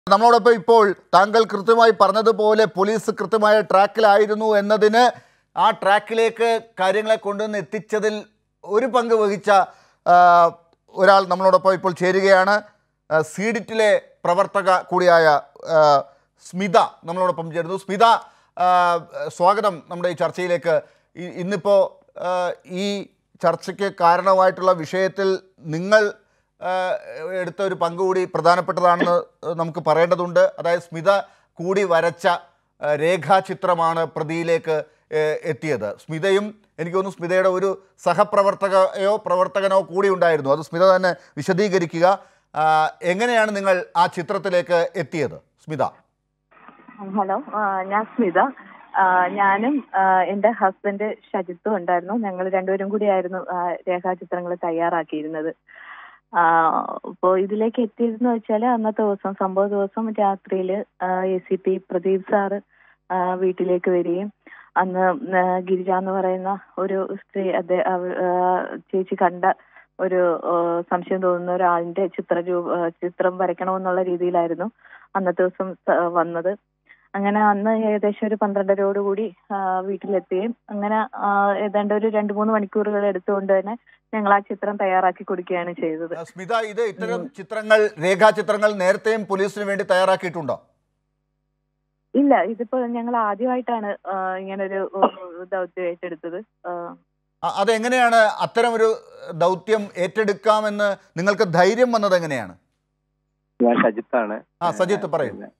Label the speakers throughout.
Speaker 1: നമ്മളോടൊപ്പം ഇപ്പോൾ താങ്കൾ കൃത്യമായി പറഞ്ഞതുപോലെ പോലീസ് കൃത്യമായ ട്രാക്കിലായിരുന്നു എന്നതിന് ആ ട്രാക്കിലേക്ക് കാര്യങ്ങളെ കൊണ്ടുവന്ന് എത്തിച്ചതിൽ ഒരു പങ്ക് വഹിച്ച ആ, ഒരാൾ നമ്മളോടൊപ്പം ഇപ്പോൾ ചേരുകയാണ് ആ, സീഡിറ്റിലെ പ്രവർത്തക കൂടിയായ ആ, സ്മിത നമ്മളോടൊപ്പം ചേരുന്നു സ്മിത ആ, സ്വാഗതം നമ്മുടെ ഈ ചർച്ചയിലേക്ക് ഇ- ഇന്നിപ്പോൾ ആ, ഈ ചർച്ചയ്ക്ക് കാരണമായിട്ടുള്ള വിഷയത്തിൽ നിങ്ങൾ ആ, എടുത്ത ഒരു പങ്ക് കൂടി പ്രധാനപ്പെട്ടതാണെന്ന് നമുക്ക് പറയേണ്ടതുണ്ട് അതായത് സ്മിത കൂടി വരച്ച ആ, രേഖാചിത്രമാണ് പ്രതിയിലേക്ക് ഏ, എത്തിയത് സ്മിതയും എനിക്ക് തോന്നുന്നു സ്മിതയുടെ ഒരു സഹപ്രവർത്തകയോ പ്രവർത്തകനോ കൂടി ഉണ്ടായിരുന്നു അത് സ്മിത തന്നെ വിശദീകരിക്കുക ആ, എങ്ങനെയാണ് നിങ്ങൾ ആ ചിത്രത്തിലേക്ക് എത്തിയത് സ്മിത
Speaker 2: ഹലോ ആ, ഞാൻ സ്മിത ആ, ഞാനും ആ, എന്റെ ഹസ്ബൻഡ് ഷജിത്തും ഉണ്ടായിരുന്നു ഞങ്ങൾ രണ്ടുപേരും കൂടിയായിരുന്നു ആ, രേഖാചിത്രങ്ങൾ തയ്യാറാക്കിയിരുന്നത് അപ്പോൾ ഇതിലേക്ക് എത്തിയതെന്ന് വെച്ചാൽ അന്നത്തെ ദിവസം സംഭവ ദിവസം രാത്രിയിൽ A C P Pradeep sir ആ, വീട്ടിലേക്ക് വരികയും അന്ന് ആ, ഗിരിജ എന്ന് പറയുന്ന ഒരു സ്ത്രീ അദ്ദേ അവ- ആ, ചേച്ചി കണ്ട ഒരു ആ, സംശയം തോന്നുന്ന ഒരാളിന്റെ ചിത്ര രൂപ ആ, ചിത്രം വരയ്ക്കണമെന്നുള്ള രീതിയിലായിരുന്നു അന്നത്തെ ദിവസം സ- വന്നത് അങ്ങനെ അന്ന് ഏകദേശം ഒരു പന്ത്രണ്ടരയോടുകൂടി ആ, വീട്ടിലെത്തുകയും അങ്ങനെ ആ, ഏതാണ്ട് ഒരു രണ്ട് മൂന്ന് മണിക്കൂറുകൾ എടുത്തുകൊണ്ട് തന്നെ ഞങ്ങൾ ആ ചിത്രം തയ്യാറാക്കി കൊടുക്കുകയാണ് ചെയ്തത്
Speaker 1: ആ, സ്മിത ഇത് ഇത്തരം ചിത്രങ്ങൾ രേഖാചിത്രങ്ങൾ നേരത്തെയും പോലീസിന് വേണ്ടി തയ്യാറാക്കിയിട്ടുണ്ടോ
Speaker 2: ഇല്ല ഇതിപ്പോ ഞങ്ങൾ ആദ്യമായിട്ടാണ് ആ, ഇങ്ങനൊരു ഓ, ദൗത്യം ഏറ്റെടുത്തത് ആ,
Speaker 1: അ- അതെങ്ങനെയാണ് അത്തരമൊരു ദൗത്യം ഏറ്റെടുക്കാമെന്ന് നിങ്ങൾക്ക് ധൈര്യം വന്നത് എങ്ങനെയാണ്
Speaker 3: ഞാൻ ഷജിത്താണ്
Speaker 1: ആ സജിത്ത് പറയൂ
Speaker 3: പിന്നെ,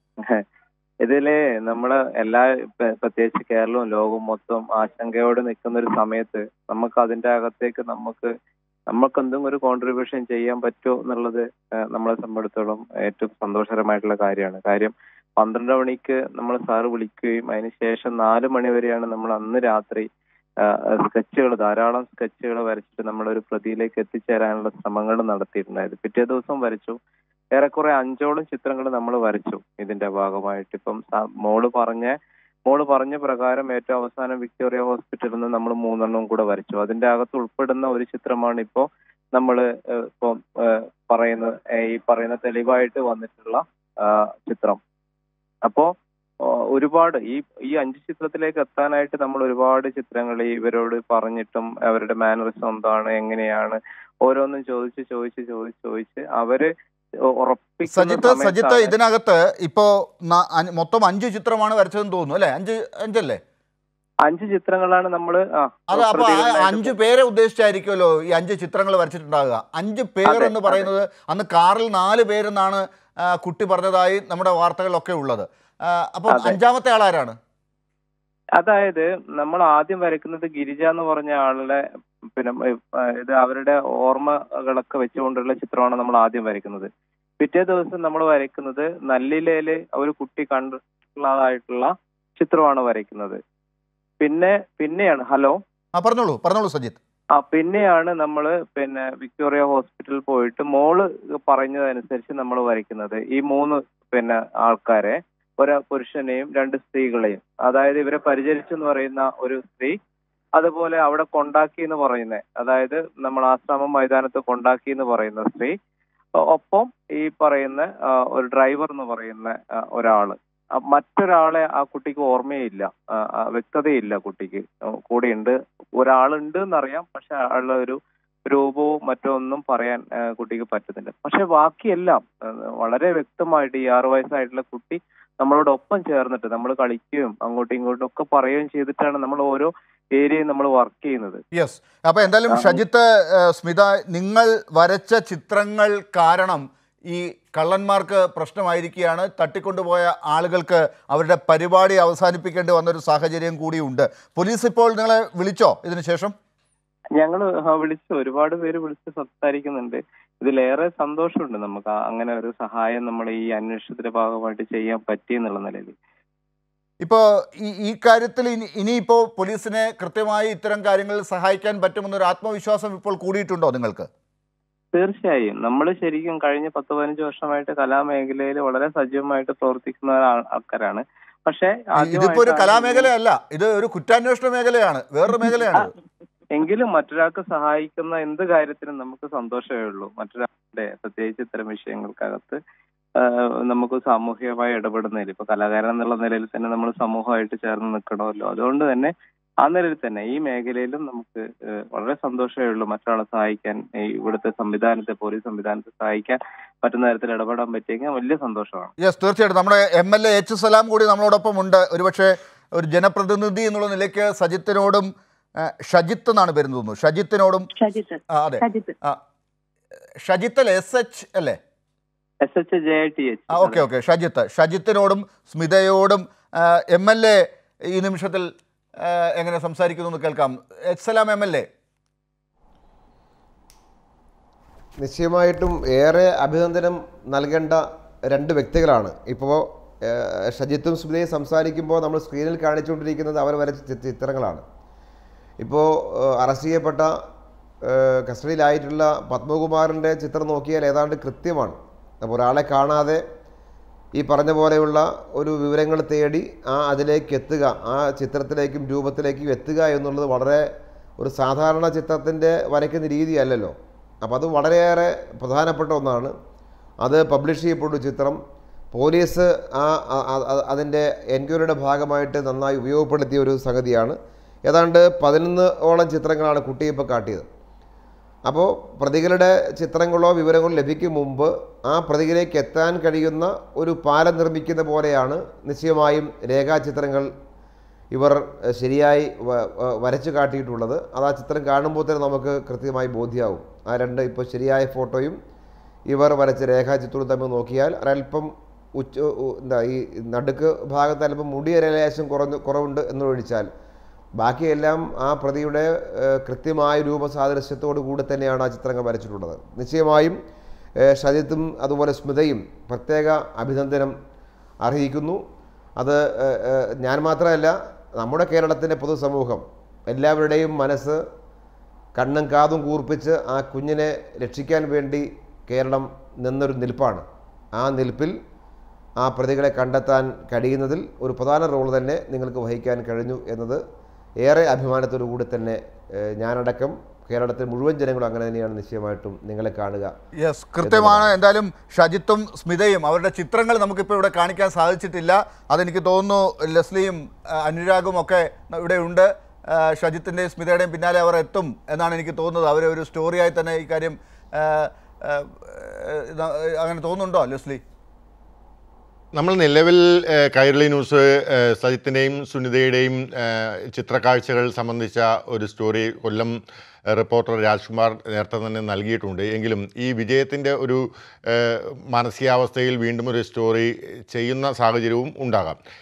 Speaker 3: ഇതില് നമ്മള് എല്ലാ പ്ര- പ്രത്യേകിച്ച് കേരളവും ലോകവും മൊത്തം ആശങ്കയോടെ നിൽക്കുന്ന ഒരു സമയത്ത് നമുക്ക് അതിന്റെ അകത്തേക്ക് നമുക്ക് നമുക്ക് എന്തെങ്കിലും ഒരു കോൺട്രിബ്യൂഷൻ ചെയ്യാൻ പറ്റുമോ എന്നുള്ളത് ഏഹ്, നമ്മളെ സംബന്ധിച്ചിടത്തോളം ഏറ്റവും സന്തോഷകരമായിട്ടുള്ള കാര്യമാണ് കാര്യം പന്ത്രണ്ട് മണിക്ക് നമ്മൾ സാറ് വിളിക്കുകയും അതിനുശേഷം നാല് മണി വരെയാണ് നമ്മൾ അന്ന് രാത്രി സ്കെച്ചുകൾ ധാരാളം സ്കെച്ചുകൾ വരച്ചിട്ട് നമ്മളൊരു പ്രതിയിലേക്ക് എത്തിച്ചേരാനുള്ള ശ്രമങ്ങൾ നടത്തിയിട്ടുണ്ടായത് പിറ്റേ ദിവസം വരച്ചു ഏറെക്കുറെ അഞ്ചോളം ചിത്രങ്ങൾ നമ്മൾ വരച്ചു ഇതിന്റെ ഭാഗമായിട്ട് ഇപ്പം സ- മോള് പറഞ്ഞ മോള് പറഞ്ഞ പ്രകാരം ഏറ്റവും അവസാനം വിക്ടോറിയ ഹോസ്പിറ്റലിൽ നിന്ന് നമ്മൾ മൂന്നെണ്ണവും കൂടെ വരച്ചു അതിന്റെ അകത്ത് ഉൾപ്പെടുന്ന ഒരു ചിത്രമാണ് ഇപ്പോ നമ്മൾ ഇപ്പം ഏഹ്, പറയുന്ന ഏഹ്, ഈ പറയുന്ന തെളിവായിട്ട് വന്നിട്ടുള്ള ആ, ചിത്രം അപ്പോ ഓ, ഒരുപാട് ഈ ഈ അഞ്ച് ചിത്രത്തിലേക്ക് എത്താനായിട്ട് നമ്മൾ ഒരുപാട് ചിത്രങ്ങൾ ഇവരോട് പറഞ്ഞിട്ടും അവരുടെ മാനറിസം എന്താണ് എങ്ങനെയാണ് ഓരോന്നും ചോദിച്ച് ചോദിച്ച് ചോദിച്ച് ചോദിച്ച് അവര് ഉറപ്പിക്കുന്ന
Speaker 1: സജിത്ത് സജിത്ത്
Speaker 3: സമയത്താണ്
Speaker 1: ഇതിനകത്ത് ഇപ്പോ ന- അഞ്ച്- മൊത്തം അഞ്ച് ചിത്രമാണ് വരച്ചതെന്ന് തോന്നുന്നു അല്ലെ അഞ്ച് അഞ്ചല്ലേ
Speaker 3: അഞ്ച് ചിത്രങ്ങളാണ് നമ്മൾ
Speaker 1: അത് അപ്പൊ ആ അഞ്ച് പേരെ ഉദ്ദേശിച്ചായിരിക്കുമല്ലോ ഈ അഞ്ച് ചിത്രങ്ങൾ വരച്ചിട്ടുണ്ടാകുക അഞ്ച് പേർ
Speaker 3: അതെ,
Speaker 1: എന്ന് പറയുന്നത് അന്ന് കാറിൽ നാല് പേരെന്നാണ് ആ, കുട്ടി പറഞ്ഞതായി നമ്മുടെ വാർത്തകളിലൊക്കെ ഉള്ളത് ആ, അപ്പൊ
Speaker 3: അതെ.
Speaker 1: അഞ്ചാമത്തെ ആളാരാണ്
Speaker 3: അതായത് നമ്മൾ ആദ്യം വരയ്ക്കുന്നത് ഗിരിജ എന്ന് പറഞ്ഞ ആളുടെ പിന്നെ ഏഹ്, ഇത് അവരുടെ ഓർമ്മകളൊക്കെ വെച്ചുകൊണ്ടുള്ള ചിത്രമാണ് നമ്മൾ ആദ്യം വരയ്ക്കുന്നത് പിറ്റേ ദിവസം നമ്മൾ വരയ്ക്കുന്നത് നല്ലിലയില് ഒരു കുട്ടി കണ്ടിട്ടുള്ളതായിട്ടുള്ള ചിത്രമാണ് വരയ്ക്കുന്നത് പിന്നെ പിന്നെയാണ് ഹലോ
Speaker 1: ആ പറഞ്ഞോളൂ പറഞ്ഞോളൂ സജിത്ത്
Speaker 3: ആ പിന്നെയാണ് നമ്മൾ പിന്നെ വിക്ടോറിയ ഹോസ്പിറ്റലിൽ പോയിട്ട് മോള് പറഞ്ഞതനുസരിച്ച് നമ്മൾ വരയ്ക്കുന്നത് ഈ മൂന്ന് പിന്നെ ആൾക്കാരെ ഒരു പുരുഷനെയും രണ്ട് സ്ത്രീകളെയും അതായത് ഇവരെ പരിചരിച്ചു എന്ന് പറയുന്ന ഒരു സ്ത്രീ അതുപോലെ അവിടെ കൊണ്ടാക്കി എന്ന് പറയുന്ന അതായത് നമ്മൾ ആശ്രമം മൈതാനത്ത് കൊണ്ടാക്കി എന്ന് പറയുന്ന സ്ത്രീ ഒ- ഒപ്പം ഈ പറയുന്ന ആ, ഒരു ഡ്രൈവർ എന്ന് പറയുന്ന ആ, ഒരാള് ആ, മറ്റൊരാളെ ആ കുട്ടിക്ക് ഓർമ്മയില്ല ആ, ആ, വ്യക്തതയില്ല കുട്ടിക്ക് കൂടെയുണ്ട് ഒരാളുണ്ട് എന്നറിയാം പക്ഷെ അയാളുടെ ഒരു രൂപവും മറ്റോ ഒന്നും പറയാൻ ആ, കുട്ടിക്ക് പറ്റുന്നില്ല പക്ഷെ ബാക്കിയെല്ലാം ആ, വളരെ വ്യക്തമായിട്ട് ഈ ആറു വയസ്സായിട്ടുള്ള കുട്ടി നമ്മളോടൊപ്പം ചേർന്നിട്ട് നമ്മൾ കളിക്കുകയും അങ്ങോട്ടും ഇങ്ങോട്ടും ഒക്കെ പറയുകയും ചെയ്തിട്ടാണ് നമ്മൾ ഓരോ ഏരിയയും നമ്മൾ വർക്ക് ചെയ്യുന്നത്
Speaker 1: യെസ് അപ്പൊ എന്തായാലും
Speaker 3: ആ.
Speaker 1: ഷജിത്ത് ആ, സ്മിത നിങ്ങൾ വരച്ച ചിത്രങ്ങൾ കാരണം ഈ കള്ളന്മാർക്ക് പ്രശ്നമായിരിക്കുകയാണ് തട്ടിക്കൊണ്ടുപോയ ആളുകൾക്ക് അവരുടെ പരിപാടി അവസാനിപ്പിക്കേണ്ടി വന്നൊരു സാഹചര്യം കൂടിയുണ്ട് പോലീസ് ഇപ്പോൾ നിങ്ങളെ വിളിച്ചോ ഇതിനുശേഷം
Speaker 3: ഞങ്ങൾ വിളിച്ചു ഒരുപാട് പേര് വിളിച്ച് സംസാരിക്കുന്നുണ്ട് ഇതിലേറെ സന്തോഷമുണ്ട് നമുക്ക് ആ- അങ്ങനെ ഒരു സഹായം നമ്മൾ ഈ അന്വേഷണത്തിന്റെ ഭാഗമായിട്ട് ചെയ്യാൻ പറ്റി എന്നുള്ള നിലയിൽ
Speaker 1: ഇപ്പോൾ ഈ ഈ കാര്യത്തിൽ ഇനി ഇനിയിപ്പോൾ പോലീസിനെ കൃത്യമായി ഇത്തരം കാര്യങ്ങളിൽ സഹായിക്കാൻ പറ്റുമെന്നൊരു ആത്മവിശ്വാസം ഇപ്പോൾ കൂടിയിട്ടുണ്ടോ നിങ്ങൾക്ക്
Speaker 3: തീർച്ചയായും നമ്മൾ ശരിക്കും കഴിഞ്ഞ പത്ത് പതിനഞ്ച് വർഷമായിട്ട് കലാമേഖലയിൽ വളരെ സജീവമായിട്ട് പ്രവർത്തിക്കുന്ന ആൾ- ആൾക്കാരാണ് പക്ഷെ
Speaker 1: ഇതിപ്പോ ഒരു കലാമേഖലയല്ല ഇത് ഒരു കുറ്റാന്വേഷണ മേഖലയാണ് വേറൊരു മേഖലയാണ് ഇത്.
Speaker 3: എങ്കിലും മറ്റൊരാൾക്ക് സഹായിക്കുന്ന എന്ത് കാര്യത്തിനും നമുക്ക് സന്തോഷമേ ഉള്ളൂ മറ്റൊരാളുടെ പ്രത്യേകിച്ച് ഇത്തരം വിഷയങ്ങൾക്കകത്ത് ആഹ് നമുക്ക് സാമൂഹികമായി ഇടപെടുന്നതിൽ ഇപ്പൊ കലാകാരൻ എന്നുള്ള നിലയിൽ തന്നെ നമ്മൾ സമൂഹമായിട്ട് ചേർന്ന് നിൽക്കണമല്ലോ അതുകൊണ്ട് തന്നെ ആ നിലയിൽ തന്നെ ഈ മേഖലയിലും നമുക്ക് ഏഹ് വളരെ സന്തോഷമേ ഉള്ളൂ മറ്റൊരാളെ സഹായിക്കാൻ ഈ ഇവിടുത്തെ സംവിധാനത്തെ പോലീസ് സംവിധാനത്തെ സഹായിക്കാൻ പറ്റുന്ന തരത്തിൽ ഇടപെടാൻ പറ്റിയെങ്കിൽ വലിയ സന്തോഷമാണ്
Speaker 1: യെസ് തീർച്ചയായിട്ടും നമ്മുടെ M L A H Salam കൂടി നമ്മളോടൊപ്പം ഉണ്ട് ഒരുപക്ഷെ ഒരു ജനപ്രതിനിധി എന്നുള്ള നിലയ്ക്ക് സജിത്തിനോടും ആ, ഷജിത്ത് എന്നാണ് പേര് തോന്നുന്നു ഷജിത്തിനോടും
Speaker 2: ഷജിത്ത്
Speaker 1: ആ, അതെ
Speaker 2: ഷജിത്ത്
Speaker 1: ആ, ഷജിത്ത് അല്ലേ എസ് എച്ച് അല്ലേ
Speaker 3: S H J I T
Speaker 1: ആ ഓക്കെ ഓക്കെ ഷജിത്ത് ഷജിത്തിനോടും സ്മിതയോടും എം എൽ എ ഈ നിമിഷത്തിൽ ആ, എങ്ങനെ സംസാരിക്കുന്നു എന്ന് കേൾക്കാം H Salam M L A
Speaker 4: നിശ്ചയമായിട്ടും ഏറെ അഭിനന്ദനം നൽകേണ്ട രണ്ട് വ്യക്തികളാണ് ഇപ്പോൾ ഷജിത്തും സ്മിതയും സംസാരിക്കുമ്പോൾ നമ്മൾ സ്ക്രീനിൽ കാണിച്ചുകൊണ്ടിരിക്കുന്നത് അവർ വരച്ച ചി- ചിത്രങ്ങളാണ് ഇപ്പോൾ അറസ്റ്റ് ചെയ്യപ്പെട്ട ഏഹ്, കസ്റ്റഡിയിലായിട്ടുള്ള പത്മകുമാറിൻ്റെ ചിത്രം നോക്കിയാൽ ഏതാണ്ട് കൃത്യമാണ് അപ്പോൾ ഒരാളെ കാണാതെ ഈ പറഞ്ഞ പോലെയുള്ള ഒരു വിവരങ്ങൾ തേടി ആ അതിലേക്ക് എത്തുക ആ ചിത്രത്തിലേക്കും രൂപത്തിലേക്കും എത്തുക എന്നുള്ളത് വളരെ ഒരു സാധാരണ ചിത്രത്തിൻ്റെ വരയ്ക്കുന്ന രീതിയല്ലല്ലോ അപ്പോൾ അത് വളരെയേറെ പ്രധാനപ്പെട്ട ഒന്നാണ് അത് പബ്ലിഷ് ചെയ്യപ്പെട്ട ഒരു ചിത്രം പോലീസ് ആ ആ- ആ- അതിൻ്റെ എൻക്വയറിയുടെ ഭാഗമായിട്ട് നന്നായി ഉപയോഗപ്പെടുത്തിയ ഒരു സംഗതിയാണ് ഏതാണ്ട് പതിനൊന്ന് ഓളം ചിത്രങ്ങളാണ് കുട്ടി ഇപ്പോൾ കാട്ടിയത് അപ്പോൾ പ്രതികളുടെ ചിത്രങ്ങളോ വിവരങ്ങളോ ലഭിക്കും മുമ്പ് ആ പ്രതികളിലേക്ക് എത്താൻ കഴിയുന്ന ഒരു പാലം നിർമ്മിക്കുന്ന പോലെയാണ് നിശ്ചയമായും രേഖാചിത്രങ്ങൾ ഇവർ എഹ്, ശരിയായി വ- വ- വരച്ചു കാട്ടിയിട്ടുള്ളത് അത് ആ ചിത്രം കാണുമ്പോൾ തന്നെ നമുക്ക് കൃത്യമായി ബോധ്യമാവും ആ രണ്ട് ഇപ്പോൾ ശരിയായ ഫോട്ടോയും ഇവർ വരച്ച രേഖാചിത്രവും തമ്മിൽ നോക്കിയാൽ ഒരല്പം ഉച്ച ഉ- എന്താ ഈ നടുക്ക് ഭാഗത്ത് അല്പം മുടിയൊരു ലേശം കുറഞ്ഞ് കുറവുണ്ട് എന്നൊഴിച്ചാൽ ബാക്കിയെല്ലാം ആ പ്രതിയുടെ ഏഹ്, കൃത്യമായ രൂപസാദൃശ്യത്തോടു കൂടി തന്നെയാണ് ആ ചിത്രങ്ങൾ വരച്ചിട്ടുള്ളത് നിശ്ചയമായും ഏഹ്, ഷജിത്തും അതുപോലെ സ്മിതയും പ്രത്യേക അഭിനന്ദനം അർഹിക്കുന്നു അത് ഏഹ്, ഏഹ്, ഞാൻ മാത്രമല്ല നമ്മുടെ കേരളത്തിൻ്റെ പൊതുസമൂഹം എല്ലാവരുടെയും മനസ്സ് കണ്ണും കാതും കൂർപ്പിച്ച് ആ കുഞ്ഞിനെ രക്ഷിക്കാൻ വേണ്ടി കേരളം നിന്നൊരു നിൽപ്പാണ് ആ നിൽപ്പിൽ ആ പ്രതികളെ കണ്ടെത്താൻ കഴിയുന്നതിൽ ഒരു പ്രധാന റോൾ തന്നെ നിങ്ങൾക്ക് വഹിക്കാൻ കഴിഞ്ഞു എന്നത് ഏറെ അഭിമാനത്തോടു കൂടി തന്നെ ഏഹ്, ഞാനടക്കം കേരളത്തിലെ മുഴുവൻ ജനങ്ങളും അങ്ങനെ തന്നെയാണ് നിശ്ചയമായിട്ടും നിങ്ങളെ കാണുക
Speaker 1: യെസ് കൃത്യമാണ് എന്തായാലും ഷജിത്തും സ്മിതയും അവരുടെ ചിത്രങ്ങൾ നമുക്കിപ്പോൾ ഇവിടെ കാണിക്കാൻ സാധിച്ചിട്ടില്ല അതെനിക്ക് തോന്നുന്നു ലെസ്ലിയും ആ, അനുരാഗും ഒക്കെ ഇവിടെ ഉണ്ട് ആ, ഷജിത്തിൻ്റെയും സ്മിതയുടെയും പിന്നാലെ അവർ എത്തും എന്നാണ് എനിക്ക് തോന്നുന്നത് അവർ ഒരു സ്റ്റോറിയായി തന്നെ ഈ കാര്യം ആ, ആ, ഇത് അങ്ങനെ തോന്നുന്നുണ്ടോ ലെസ്ലി
Speaker 5: നമ്മൾ നിലവിൽ ഏഹ്, കൈരളി ന്യൂസ് ഏഹ്, സജിത്തിൻ്റെയും സുനിതയുടെയും ഏഹ്, ചിത്രക്കാഴ്ചകൾ സംബന്ധിച്ച ഒരു സ്റ്റോറി കൊല്ലം ഏഹ്, റിപ്പോർട്ടർ രാജ്കുമാർ നേരത്തെ തന്നെ നൽകിയിട്ടുണ്ട് എങ്കിലും ഈ വിജയത്തിൻ്റെ ഒരു ഏഹ്, മാനസികാവസ്ഥയിൽ വീണ്ടും ഒരു സ്റ്റോറി ചെയ്യുന്ന സാഹചര്യവും ഉണ്ടാകാം